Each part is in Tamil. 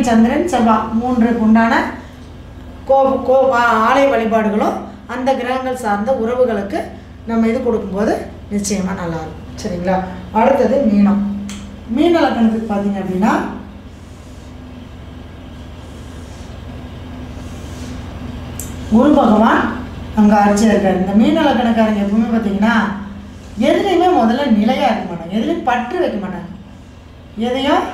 சூரியன் சந்திரன் செவ்வாய் மூன்றுக்கு உண்டான கோ கோ ஆ- ஆலய வழிபாடுகளும் அந்த கிரகங்கள் சார்ந்த உறவுகளுக்கு நம்ம இது கொடுக்கும்போது நிச்சயமாக நல்லாயிருக்கும் சரிங்களா அடுத்தது மீனம் மீன லக்கணத்துக்கு பார்த்தீங்க அப்படின்னா குரு பகவான் அங்கே ஆட்சியாக இருக்கார் இந்த மீன லக்கணக்காரங்க எப்பவுமே பார்த்தீங்கன்னா எதுலேயுமே முதல்ல நிலையாக இருக்க மாட்டாங்க எதுலேயும் பற்று வைக்க மாட்டாங்க எதையும்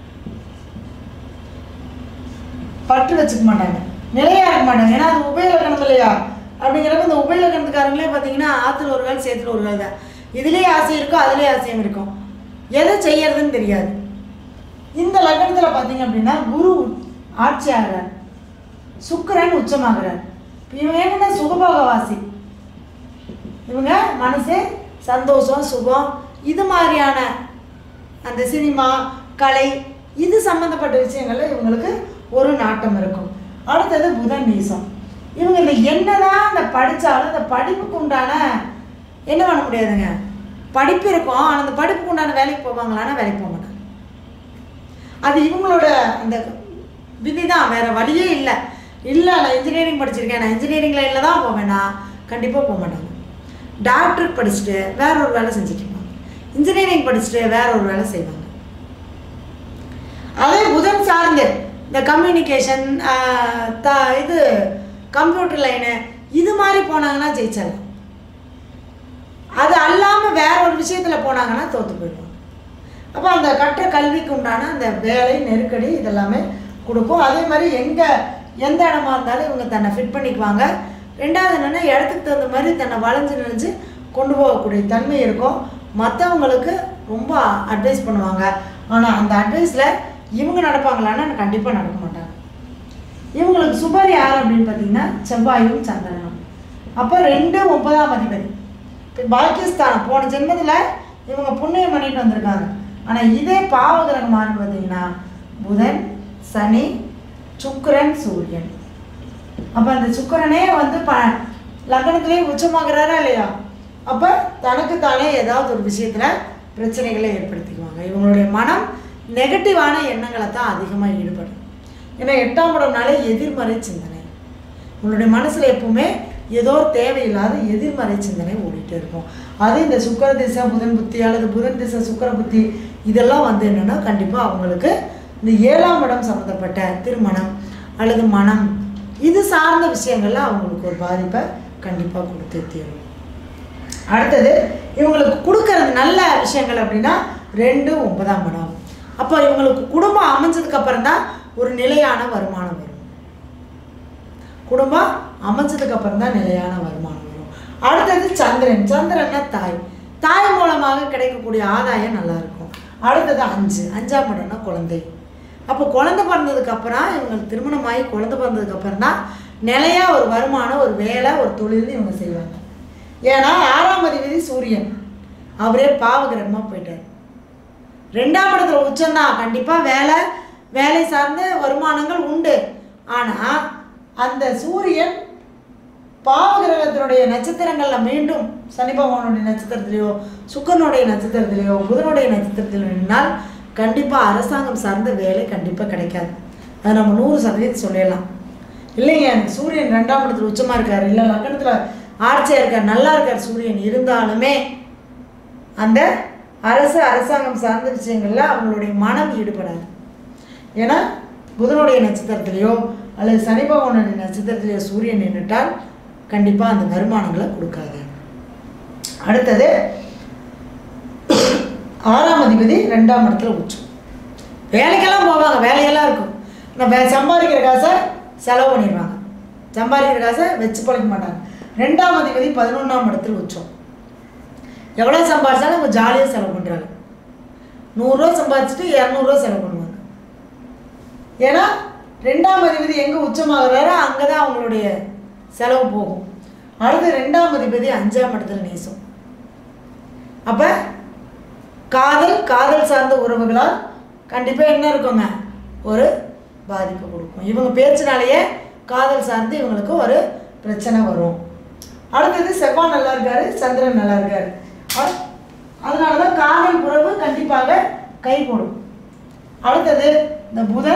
பற்று வச்சுக்க மாட்டாங்க நிலையாக இருக்க மாட்டாங்க ஏன்னா அது உபயோகக்கணம் இல்லையா அப்படிங்கிறப்ப இந்த உபயோகக்கணத்துக்காரங்களே பார்த்தீங்கன்னா ஆற்றுல ஒரு கால் சேத்துல ஒரு கால் தான் இதுலேயே ஆசை இருக்கும் அதுலேயே ஆசையும் இருக்கும் எதை செய்யறதுன்னு தெரியாது இந்த லக்னத்தில் பார்த்தீங்க அப்படின்னா குரு ஆட்சி ஆகிறார் சுக்கிரன் உச்சமாகிறார் இவங்க என்னன்னா சுகபோகவாசி இவங்க மனசு சந்தோஷம் சுகம் இது மாதிரியான அந்த சினிமா கலை இது சம்மந்தப்பட்ட விஷயங்கள்ல இவங்களுக்கு ஒரு நாட்டம் இருக்கும் அடுத்தது புதன் நீசம் இவங்க இந்த என்னதான் அந்த படித்தாலும் அந்த படிப்புக்கு உண்டான என்ன பண்ண முடியாதுங்க படிப்பு இருக்கும் ஆனால் அந்த படிப்புக்கு உண்டான வேலைக்கு போவாங்களான்னா வேலைக்கு போக மாட்டாங்க அது இவங்களோட அந்த விதி தான் வேற வழியே இல்லை இல்லை நான் இன்ஜினியரிங் படிச்சிருக்கேன் நான் இன்ஜினியரிங் லைனில் தான் போவேன்னா கண்டிப்பாக போக மாட்டாங்க டாக்டருக்கு படிச்சுட்டு வேற ஒரு வேலை செஞ்சுட்டு இருப்பாங்க இன்ஜினியரிங் படிச்சுட்டு வேற ஒரு வேலை செய்வாங்க அதே புதன் சார்ந்து இந்த கம்யூனிகேஷன் த இது கம்ப்யூட்டர் லைனு இது மாதிரி போனாங்கன்னா ஜெயிச்சிடலாம் அது அல்லாமல் வேற ஒரு விஷயத்தில் போனாங்கன்னா தோற்று போயிடுவாங்க அப்போ அந்த கற்ற கல்விக்கு உண்டான அந்த வேலை நெருக்கடி இதெல்லாமே கொடுக்கும் அதே மாதிரி எங்கே எந்த இடமா இருந்தாலும் இவங்க தன்னை ஃபிட் பண்ணிக்குவாங்க ரெண்டாவது என்னென்னா இடத்துக்கு தகுந்த மாதிரி தன்னை வளைஞ்சு நெளிஞ்சு கொண்டு போகக்கூடிய தன்மை இருக்கும் மற்றவங்களுக்கு ரொம்ப அட்வைஸ் பண்ணுவாங்க ஆனால் அந்த அட்வைஸில் இவங்க நடப்பாங்களான்னா கண்டிப்பாக நடக்க மாட்டாங்க இவங்களுக்கு சுபர் யார் அப்படின்னு பார்த்தீங்கன்னா செவ்வாயும் சந்திரனும் அப்போ ரெண்டு ஒன்பதாம் அதிபதி இப்போ பாக்கியஸ்தானம் போன ஜென்மத்தில் இவங்க புண்ணியம் பண்ணிட்டு வந்திருக்காங்க ஆனால் இதே பாவகிரகம் யாருன்னு பார்த்தீங்கன்னா புதன் சனி சுக்கிரன் சூரியன் அப்போ அந்த சுக்கிரனே வந்து ப லக்னத்திலே உச்சமாகிறாரா இல்லையா அப்போ தனக்கு தானே ஏதாவது ஒரு விஷயத்தில் பிரச்சனைகளை ஏற்படுத்திக்குவாங்க இவங்களுடைய மனம் நெகட்டிவான எண்ணங்களை தான் அதிகமாக ஈடுபடும் ஏன்னா எட்டாம் இடம்னாலே எதிர்மறை சிந்தனை உங்களுடைய மனசில் எப்பவுமே ஏதோ ஒரு தேவையில்லாத எதிர்மறை சிந்தனை ஓடிட்டே இருக்கும் அது இந்த சுக்கர திசை புதன் புத்தி அல்லது புதன் திசை சுக்கர புத்தி இதெல்லாம் வந்து என்னென்னா கண்டிப்பாக அவங்களுக்கு இந்த ஏழாம் இடம் சம்மந்தப்பட்ட திருமணம் அல்லது மனம் இது சார்ந்த விஷயங்கள்ல அவங்களுக்கு ஒரு பாதிப்பை கண்டிப்பாக கொடுத்து தீரும் அடுத்தது இவங்களுக்கு கொடுக்கறது நல்ல விஷயங்கள் அப்படின்னா ரெண்டு ஒன்பதாம் இடம் அப்போ இவங்களுக்கு குடும்பம் அமைஞ்சதுக்கு அப்புறம் தான் ஒரு நிலையான வருமானம் வரும் குடும்பம் அமைஞ்சதுக்கு அப்புறம் தான் நிலையான வருமானம் வரும் அடுத்தது சந்திரன் சந்திரன்னா தாய் தாய் மூலமாக கிடைக்கக்கூடிய ஆதாயம் நல்லா இருக்கும் அடுத்தது அஞ்சு அஞ்சாம் இடம்னா குழந்தை அப்போ குழந்தை பிறந்ததுக்கு அப்புறம் இவங்களுக்கு திருமணமாகி குழந்தை பிறந்ததுக்கு அப்புறம் தான் நிலையா ஒரு வருமானம் ஒரு வேலை ஒரு தொழில்னு இவங்க செய்வாங்க ஏன்னா ஆறாம் அதிபதி சூரியன் அவரே பாவகிரகமாக போயிட்டார் ரெண்டாம் இடத்துல உச்சம்தான் கண்டிப்பாக வேலை வேலை சார்ந்த வருமானங்கள் உண்டு ஆனால் அந்த சூரியன் பாவகிரகத்தினுடைய நட்சத்திரங்களில் மீண்டும் சனி பகவானுடைய நட்சத்திரத்திலேயோ சுக்கரனுடைய நட்சத்திரத்திலேயோ புதனுடைய நட்சத்திரத்திலோ நின்னால் கண்டிப்பாக அரசாங்கம் சார்ந்த வேலை கண்டிப்பாக கிடைக்காது அதை நம்ம நூறு சதவீதம் சொல்லிடலாம் இல்லைங்க எனக்கு சூரியன் ரெண்டாம் இடத்துல உச்சமாக இருக்கார் இல்லை லக்னத்தில் ஆட்சியாக இருக்கார் நல்லா இருக்கார் சூரியன் இருந்தாலுமே அந்த அரசு அரசாங்கம் சார்ந்த விஷயங்கள்ல அவங்களுடைய மனம் ஈடுபடாது ஏன்னா புதனுடைய நட்சத்திரத்திலேயோ அல்லது சனி பகவானுடைய நட்சத்திரத்திலேயோ சூரியன் நின்றுட்டால் கண்டிப்பாக அந்த வருமானங்களை கொடுக்காது அடுத்தது ஆறாம் அதிபதி ரெண்டாம் இடத்துல உச்சம் வேலைக்கெல்லாம் போவாங்க வேலையெல்லாம் இருக்கும் ஆனால் வே சம்பாதிக்கிற காசை செலவு பண்ணிடுவாங்க சம்பாதிக்கிற காசை வச்சு பழைக்க மாட்டாங்க ரெண்டாம் அதிபதி பதினொன்றாம் இடத்துல உச்சம் எவ்வளோ சம்பாதிச்சாலும் அவங்க ஜாலியாக செலவு பண்ணுறாங்க நூறுரூவா சம்பாதிச்சுட்டு இரநூறுவா செலவு பண்ணுவாங்க ஏன்னா ரெண்டாம் அதிபதி எங்கே உச்சமாகிறாரோ அங்கே தான் அவங்களுடைய செலவு போகும் அடுத்து ரெண்டாம் அதிபதி அஞ்சாம் இடத்துல நேசம் அப்போ காதல் காதல் சார்ந்த உறவுகளால் கண்டிப்பாக என்ன இருக்குங்க ஒரு பாதிப்பு கொடுக்கும் இவங்க பேச்சினாலேயே காதல் சார்ந்து இவங்களுக்கு ஒரு பிரச்சனை வரும் அடுத்தது செவ்வாய் நல்லா இருக்காரு சந்திரன் நல்லா இருக்காரு அ- அதனால தான் காதல் உறவு கண்டிப்பாக கைகூடும் அடுத்தது இந்த புதன்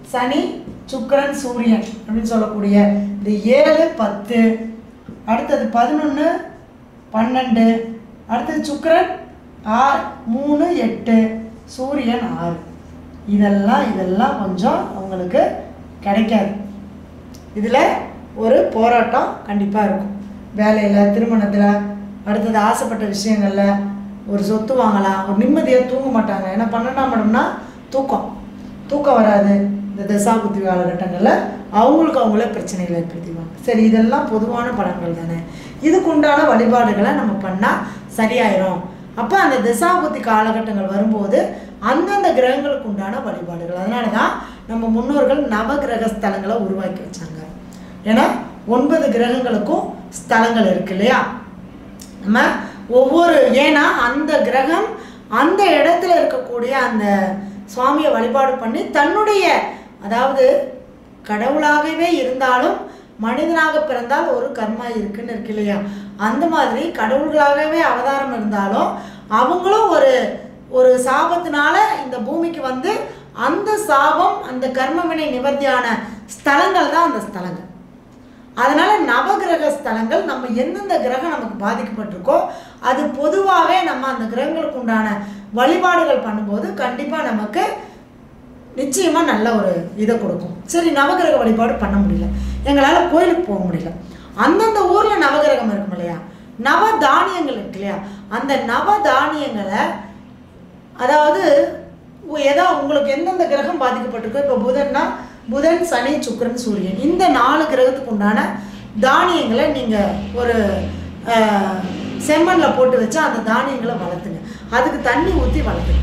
சனி சுக்கிரன் சூரியன் அப்படின்னு சொல்லக்கூடிய இந்த ஏழு பத்து அடுத்தது பதினொன்று பன்னெண்டு அடுத்தது சுக்கிரன் ஆறு மூணு எட்டு சூரியன் ஆறு இதெல்லாம் இதெல்லாம் கொஞ்சம் அவங்களுக்கு கிடைக்காது இதில் ஒரு போராட்டம் கண்டிப்பாக இருக்கும் வேலையில் திருமணத்தில் அடுத்தது ஆசைப்பட்ட விஷயங்களில் ஒரு சொத்து வாங்கலாம் ஒரு நிம்மதியாக தூங்க மாட்டாங்க ஏன்னா பன்னெண்டாம் இடம்னா தூக்கம் தூக்கம் வராது இந்த தசாபுத்தி காலகட்டங்களில் அவங்களுக்கு அவங்களே பிரச்சனைகளை ஏற்படுத்திக்குவாங்க சரி இதெல்லாம் பொதுவான பலன்கள் தானே இதுக்குண்டான வழிபாடுகளை நம்ம பண்ணால் சரியாயிரும் அப்போ அந்த தசாபுத்தி காலகட்டங்கள் வரும்போது அந்தந்த கிரகங்களுக்கு உண்டான வழிபாடுகள் அதனால தான் நம்ம முன்னோர்கள் நவகிரக ஸ்தலங்களை உருவாக்கி வச்சாங்க ஏன்னா ஒன்பது கிரகங்களுக்கும் ஸ்தலங்கள் இருக்கு இல்லையா நம்ம ஒவ்வொரு ஏன்னா அந்த கிரகம் அந்த இடத்துல இருக்கக்கூடிய அந்த சுவாமியை வழிபாடு பண்ணி தன்னுடைய அதாவது கடவுளாகவே இருந்தாலும் மனிதனாக பிறந்தால் ஒரு கர்மா இருக்குன்னு இருக்கு இல்லையா அந்த மாதிரி கடவுள்களாகவே அவதாரம் இருந்தாலும் அவங்களும் ஒரு ஒரு சாபத்தினால இந்த பூமிக்கு வந்து அந்த சாபம் அந்த கர்மவினை நிவர்த்தியான ஸ்தலங்கள் தான் அந்த ஸ்தலங்கள் அதனால நவகிரக ஸ்தலங்கள் நம்ம எந்தெந்த கிரகம் நமக்கு பாதிக்கப்பட்டிருக்கோ அது பொதுவாகவே நம்ம அந்த கிரகங்களுக்கு உண்டான வழிபாடுகள் பண்ணும்போது கண்டிப்பாக நமக்கு நிச்சயமாக நல்ல ஒரு இதை கொடுக்கும் சரி நவகிரக வழிபாடு பண்ண முடியல எங்களால் கோயிலுக்கு போக முடியல அந்தந்த ஊரில் நவகிரகம் இருக்கும் இல்லையா நவ தானியங்கள் இருக்கு இல்லையா அந்த நவ தானியங்களை அதாவது உ- ஏதோ உங்களுக்கு எந்தெந்த கிரகம் பாதிக்கப்பட்டிருக்கோ இப்போ புதன்னா புதன் சனி சுக்கிரன் சூரியன் இந்த நாலு கிரகத்துக்கு உண்டான தானியங்களை நீங்கள் ஒரு செம்மண்ணில் போட்டு வச்சு அந்த தானியங்களை வளர்த்துங்க அதுக்கு தண்ணி ஊற்றி வளர்த்துங்க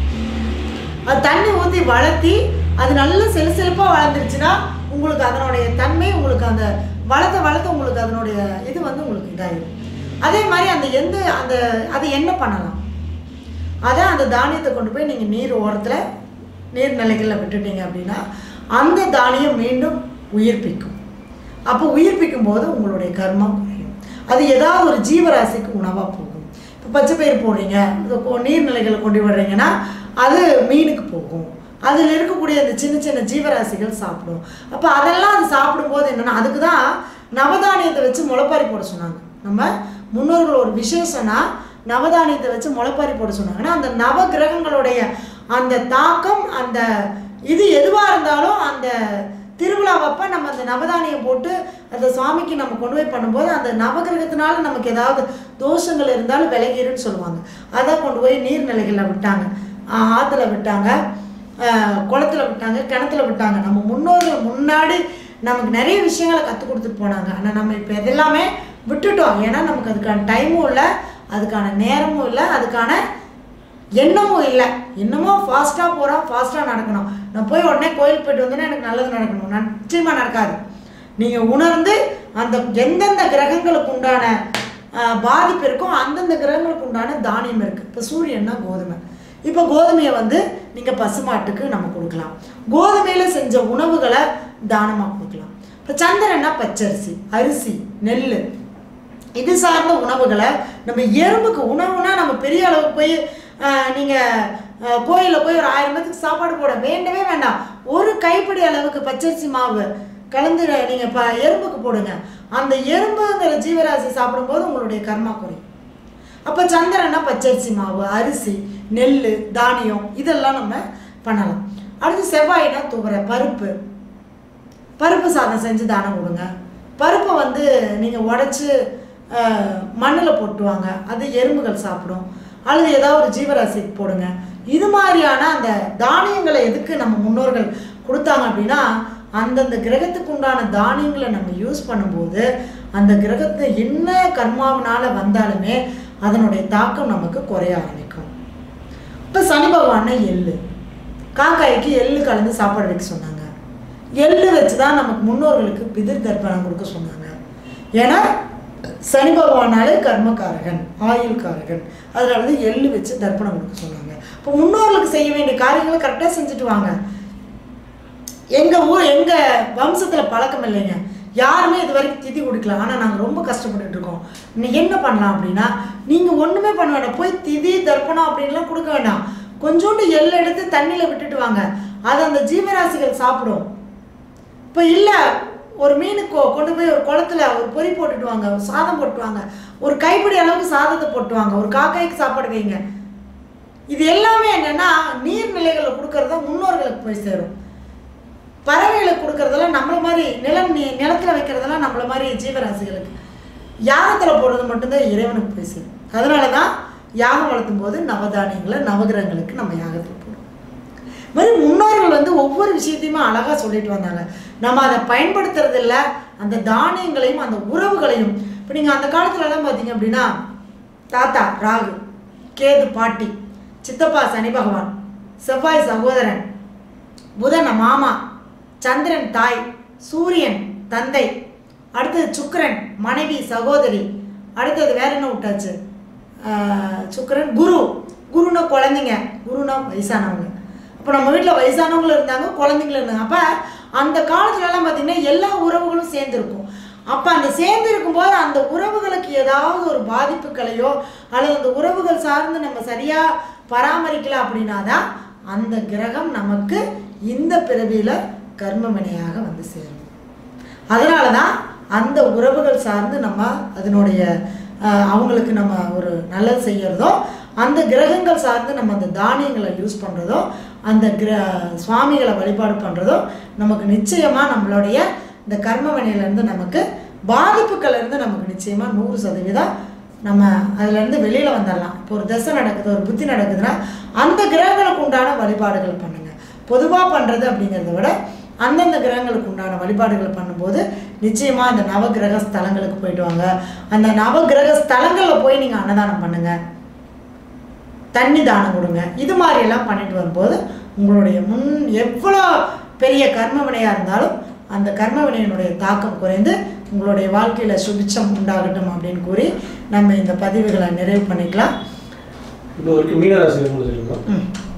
அது தண்ணி ஊற்றி வளர்த்தி அது நல்ல செலுசெலுப்பாக வளர்ந்துருச்சுன்னா உங்களுக்கு அதனுடைய தன்மை உங்களுக்கு அந்த வளர்த்த வளர்த்த உங்களுக்கு அதனுடைய இது வந்து உங்களுக்கு இதாகிடும் அதே மாதிரி அந்த எந்த அந்த அதை என்ன பண்ணலாம் அதை அந்த தானியத்தை கொண்டு போய் நீங்கள் நீர் ஓரத்தில் நீர்நிலைகளில் விட்டுட்டீங்க அப்படின்னா அந்த தானியம் மீண்டும் உயிர்ப்பிக்கும் அப்போ உயிர்ப்பிக்கும் போது உங்களுடைய கர்மம் குறையும் அது ஏதாவது ஒரு ஜீவராசிக்கு உணவாக போகும் இப்போ பச்சை பயிர் போடுறீங்க இது கொ- நீர்நிலைகளை கொண்டு விடுறீங்கன்னா அது மீனுக்கு போகும் அதில் இருக்கக்கூடிய அந்த சின்ன சின்ன ஜீவராசிகள் சாப்பிடும் அப்போ அதெல்லாம் அது சாப்பிடும்போது என்னென்னா அதுக்கு தான் நவதானியத்தை வச்சு முளைப்பாரி போட சொன்னாங்க நம்ம முன்னோர்கள் ஒரு விசேஷம்னா நவதானியத்தை வச்சு முளைப்பாரி போட சொன்னாங்கன்னா அந்த நவ கிரகங்களுடைய அந்த தாக்கம் அந்த இது எதுவாக இருந்தாலும் அந்த திருவிழாவப்ப நம்ம அந்த நவதானியம் போட்டு அந்த சுவாமிக்கு நம்ம கொண்டு போய் பண்ணும்போது அந்த நவகிரகத்தினால நமக்கு ஏதாவது தோஷங்கள் இருந்தாலும் விலகிருன்னு சொல்லுவாங்க அதை கொண்டு போய் நீர்நிலைகளில் விட்டாங்க ஆஹ் ஆத்துல விட்டாங்க ஆஹ் குளத்துல விட்டாங்க கிணத்துல விட்டாங்க நம்ம முன்னோர்கள் முன்னாடி நமக்கு நிறைய விஷயங்களை கற்றுக் கொடுத்துட்டு போனாங்க ஆனால் நம்ம இப்போ எதெல்லாமே விட்டுட்டோம் ஏன்னா நமக்கு அதுக்கான டைமும் இல்லை அதுக்கான நேரமும் இல்லை அதுக்கான எண்ணமும் இல்லை இன்னமும் ஃபாஸ்ட்டாக போகிறோம் ஃபாஸ்ட்டாக நடக்கணும் நான் போய் உடனே கோயிலுக்கு போயிட்டு வந்தேன்னா எனக்கு நல்லது நடக்கணும் நிச்சயமாக நடக்காது நீங்கள் உணர்ந்து அந்த எந்தெந்த கிரகங்களுக்கு உண்டான ஆஹ், பாதிப்பு இருக்கோ அந்தந்த கிரகங்களுக்கு உண்டான தானியம் இருக்குது இப்போ சூரியன்னா கோதுமை இப்போ கோதுமையை வந்து நீங்கள் பசுமாட்டுக்கு நம்ம கொடுக்கலாம் கோதுமையில் செஞ்ச உணவுகளை தானமாக கொடுக்கலாம் இப்போ சந்திரன்னா பச்சரிசி அரிசி நெல் இது சார்ந்த உணவுகளை நம்ம எறும்புக்கு உணவுனா நம்ம பெரிய அளவுக்கு போய் நீங்கள் கோயிலில் போய் ஒரு ஆயிரம் பேத்துக்கு சாப்பாடு போட வேண்டவே வேண்டாம் ஒரு கைப்பிடி அளவுக்கு பச்சரிசி மாவு கலந்து நீங்கள் ப எறும்புக்கு போடுங்க அந்த எறும்புங்கிற ஜீவராசி சாப்பிடும்போது உங்களுடைய கர்மா குறையும் அப்போ சந்திரன்னா பச்சரிசி மாவு அரிசி நெல் தானியம் இதெல்லாம் நம்ம பண்ணலாம் அடுத்து செவ்வாய்னா துவரை பருப்பு பருப்பு சாதம் செஞ்சு தானம் கொடுங்க பருப்பை வந்து நீங்கள் உடச்சி மண்ணில் போட்டுவாங்க அது எறும்புகள் சாப்பிடும் அல்லது ஏதாவது ஒரு ஜீவராசிக்கு போடுங்க இது மாதிரியான அந்த தானியங்களை எதுக்கு நம்ம முன்னோர்கள் கொடுத்தாங்க அப்படின்னா அந்தந்த கிரகத்துக்கு உண்டான தானியங்களை நம்ம யூஸ் பண்ணும்போது அந்த கிரகத்தை என்ன கர்மாவினால வந்தாலுமே அதனுடைய தாக்கம் நமக்கு குறைய ஆரம்பிக்கும் இப்போ சனி பகவானை எள்ளு காக்காய்க்கு எள்ளு கலந்து சாப்பாடு வைக்க சொன்னாங்க எள்ளு வச்சு தான் நமக்கு முன்னோர்களுக்கு பிதிர் தர்ப்பணம் கொடுக்க சொன்னாங்க ஏன்னா சனி பகவானாலே கர்மக்காரகன் ஆயுள்காரகன் அதனால வந்து எள்ளு வச்சு தர்ப்பணம் கொடுக்க சொன்னாங்க இப்போ முன்னோர்களுக்கு செய்ய வேண்டிய காரியங்களை கரெக்டாக செஞ்சுட்டு வாங்க எங்கள் ஊர் எங்கள் வம்சத்தில் பழக்கம் இல்லைங்க யாருமே இது வரைக்கும் திதி கொடுக்கல ஆனால் நாங்கள் ரொம்ப கஷ்டப்பட்டுட்டு இருக்கோம் நீ என்ன பண்ணலாம் அப்படின்னா நீங்கள் ஒன்றுமே பண்ண வேண்டாம் போய் திதி தர்ப்பணம் அப்படின்லாம் கொடுக்க வேண்டாம் கொஞ்சோண்டு எள் எடுத்து தண்ணியில் விட்டுட்டு வாங்க அதை அந்த ஜீவராசிகள் சாப்பிடும் இப்போ இல்லை ஒரு மீனுக்கு கொ- கொண்டு போய் ஒரு குளத்துல ஒரு பொறி போட்டுட்டு வாங்க ஒரு சாதம் போட்டு வாங்க ஒரு கைப்பிடி அளவுக்கு சாதத்தை போட்டு வாங்க ஒரு காக்காய்க்கு சாப்பாடு வைங்க இது எல்லாமே என்னன்னா நீர்நிலைகளை கொடுக்கறது தான் முன்னோர்களுக்கு போய் சேரும் பறவைகளுக்கு கொடுக்கறதெல்லாம் நம்மள மாதிரி நிலம் நி- நிலத்துல வைக்கிறதெல்லாம் நம்மள மாதிரி ஜீவராசிகளுக்கு யாகத்தில் போடுறது மட்டும்தான் இறைவனுக்கு போய் சேரும் அதனால தான் யாகம் வளர்த்தும் போது நவதானியங்களை நவகிரகங்களுக்கு நம்ம யாகத்தில் போடுவோம் இது மாதிரி முன்னோர்கள் வந்து ஒவ்வொரு விஷயத்தையுமே அழகாக சொல்லிட்டு வந்தாங்க நம்ம அதை பயன்படுத்துறது இல்ல அந்த தானியங்களையும் அந்த உறவுகளையும் இப்போ நீங்கள் அந்த காலத்துலலாம் பார்த்தீங்க அப்படின்னா தாத்தா ராகு கேது பாட்டி சித்தப்பா சனி பகவான் செவ்வாய் சகோதரன் புதன் மாமா சந்திரன் தாய் சூரியன் தந்தை அடுத்தது சுக்கிரன் மனைவி சகோதரி அடுத்தது வேற என்ன விட்டாச்சு ஆஹ் சுக்கிரன் குரு குருனா குழந்தைங்க குருனா வயசானவங்க அப்போ நம்ம வீட்டில் வயசானவங்களும் இருந்தாங்க குழந்தைங்களும் இருந்தாங்க அப்போ அந்த காலத்துலலாம் பார்த்தீங்கன்னா எல்லா உறவுகளும் சேர்ந்துருக்கும் அப்போ அந்த சேர்ந்து இருக்கும்போது அந்த உறவுகளுக்கு ஏதாவது ஒரு பாதிப்புகளையோ அல்லது அந்த உறவுகள் சார்ந்து நம்ம சரியாக பராமரிக்கல அப்படின்னா தான் அந்த கிரகம் நமக்கு இந்த பிறவியில் கர்மவினையாக வந்து சேரும் அதனால தான் அந்த உறவுகள் சார்ந்து நம்ம அதனுடைய அஹ், அவங்களுக்கு நம்ம ஒரு நல்லது செய்யறதோ அந்த கிரகங்கள் சார்ந்து நம்ம அந்த தானியங்களை யூஸ் பண்ணுறதோ அந்த கிர சுவாமிகளை வழிபாடு பண்ணுறதோ நமக்கு நிச்சயமாக நம்மளுடைய இந்த கர்மவினையிலேருந்து நமக்கு பாதிப்புகள்லேருந்து நமக்கு நிச்சயமாக நூறு சதவீதம் நம்ம அதுலேருந்து வெளியில் வந்துடலாம் இப்போ ஒரு தசை நடக்குது ஒரு புத்தி நடக்குதுன்னா அந்த கிரகங்களுக்கு உண்டான வழிபாடுகள் பண்ணுங்கள் பொதுவாக பண்ணுறது அப்படிங்கிறத விட அந்தந்த கிரகங்களுக்கு உண்டான வழிபாடுகள் பண்ணும்போது நிச்சயமாக அந்த நவகிரக ஸ்தலங்களுக்கு போயிட்டு வாங்க அந்த நவகிரக ஸ்தலங்களில் போய் நீங்கள் அன்னதானம் பண்ணுங்கள் தண்ணி தானம் கொடுங்க இது மாதிரியெல்லாம் பண்ணிட்டு வரும்போது உங்களுடைய முன் எவ்வளோ பெரிய கர்ம வினையாக இருந்தாலும் அந்த கர்ம வினையினுடைய தாக்கம் குறைந்து உங்களுடைய வாழ்க்கையில் சுபிட்சம் உண்டாகட்டும் அப்படின்னு கூறி நம்ம இந்த பதிவுகளை நிறைவு பண்ணிக்கலாம் இப்போ வரைக்கும் மீனராசி முடிச்சிருக்கோம் ம்